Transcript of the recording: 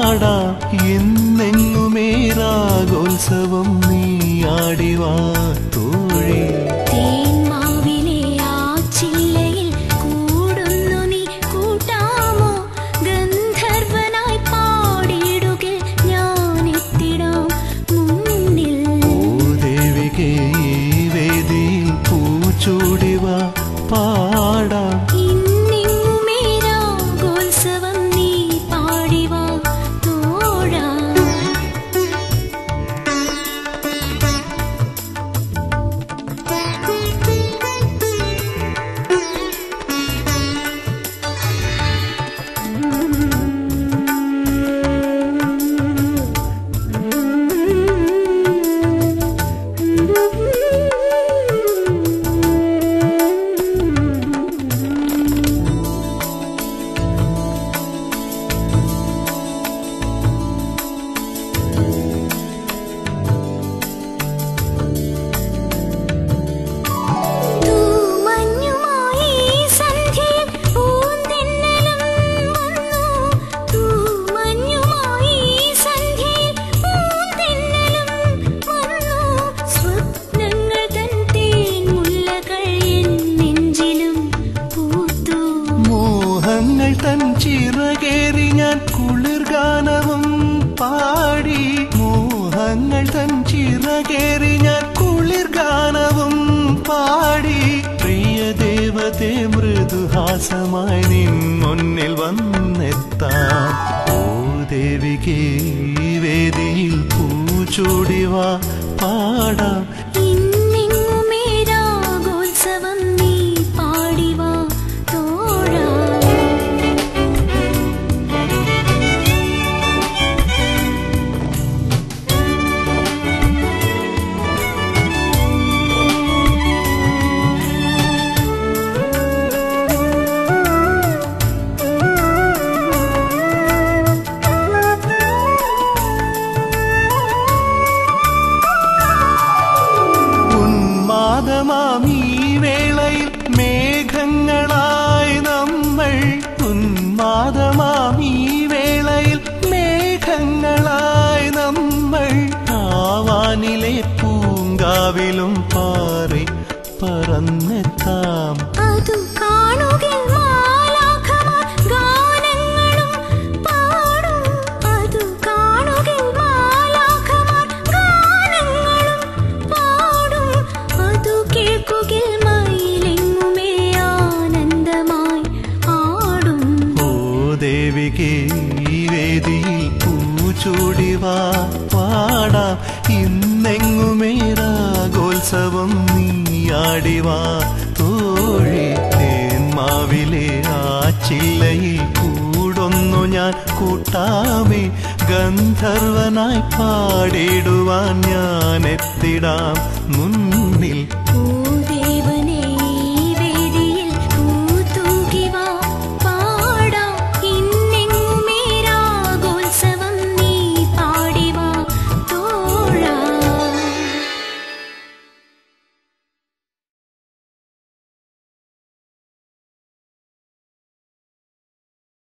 പാടാം എന്നെങ്ങുമേരാഗോത്സവം നീ ആടിവാ തോഴി തേന്മാവിലെ ആ ചില്ലയിൽ കൂടുന്നു നീ കൂട്ടാമോ ഗന്ധർവനായി പാടിയിടുകിൽ ഞാൻ എത്തിടാം മുന്നിൽ ഓ ദേവികേ ഈ വേദിയിൽ പൂച്ചൂടിവാ പാടാം ഇന്നിങ്ങുമേരാഗോത്സവം നീ പാടിവാ തോഴാ തൂമഞ്ഞുമായി സന്ധ്യയിൽ പൂന്തെന്നലും വന്നു തൂമഞ്ഞുമായി സന്ധ്യയിൽ പൂന്തെന്നലും വന്നു സ്വപ്നങ്ങൾ തൻ തേൻമുല്ലകൾ എൻ നെഞ്ചിലും പൂത്തു മോഹങ്ങൾ തൻ ചിറകേറി ഞാൻ കുളിർഗാനവും പാടി മോഹങ്ങൾ തൻ ചിറകേറി ഞാൻ കുളിർഗാനവും പാടി പ്രിയ ദേവതേ മൃദുഹാസമായി നിൻ മുന്നിൽ വന്നെത്താം ഓ ദേവികേ ഈ വേദിയിൽ പൂച്ചൂടിവാ പാടാം ഇന്നിങ്ങുമേരാഗോത്സവം നീ പാടിവാ തോഴാ ഉന്മാദമാം ഈ വേളയിൽ മേഘങ്ങളായി നമ്മൾ ഉന്മാദമാം ഈ വേളയിൽ മേഘങ്ങളായി നമ്മൾ ആവാനിലെ പൂങ്കാവിലും പാറി പറന്നെത്താം അതു കാണുകിൽ മാലാഖമാർ ഗാനങ്ങളും പാടും അതു കാണുകിൽ മാലാഖമാർ ഗാനങ്ങളും പാടും അതു കേൾക്കുകിൽ മയിലെങ്ങുമേ ആനന്ദമായി ആടും ഓ ദേവികേ ഈ വേദിയിൽ പൂച്ചൂടിവാ പാടാം ഇന്നെങ്ങുമേരാഗോത്സവം നീയാടിവാ തോഴി തേന്മാവിലെ ആ ചില്ലയിൽ കൂടൊന്നു ഞാൻ കൂട്ടാമേ ഗന്ധർവനായി പാടിടുവാൻ ഞാൻ എത്തിടാം മുന്നിൽ ഓ